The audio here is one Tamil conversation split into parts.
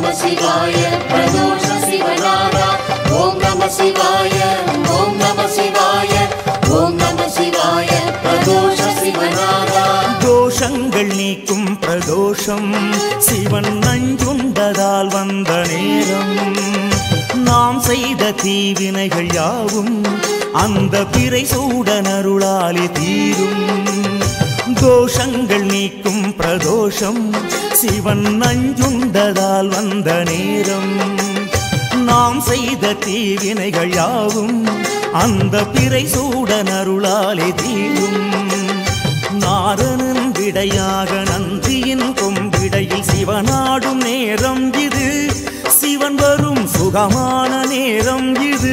சிவாய பிரதோஷ சிவநாதா ஓம் நம சிவாய ஓம் நம சிவாய ஓம் நம சிவாய பிரதோஷ சிவநாதா தோஷங்கள் நீக்கும் பிரதோஷம் சிவன் நஞ்சுண்டதால் வந்த நேரம் நாம் செய்த தீவினைகள் யாவும் அந்த பிறை சூடனருளாலே தீரும் தோஷங்கள் நீக்கும் பிரதோஷம் சிவன் நஞ்சுண்டதால் வந்த நேரம் நாம் செய்த தீவினைகள் யாவும் அந்த பிறை சூடனருளாலே தீரும் நாரணன் விடையாக நந்தியின் கொம்பிடையில் சிவனாடும் நேரம் இது சிவன் வரும் சுகமான நேரம் இது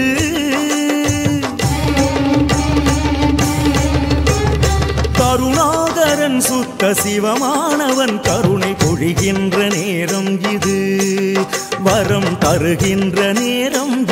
கருணாகரன் சுத்த சிவமானவன் கருணை பொழிகின்ற நேரம் இது வரம் தருகின்ற நேரம்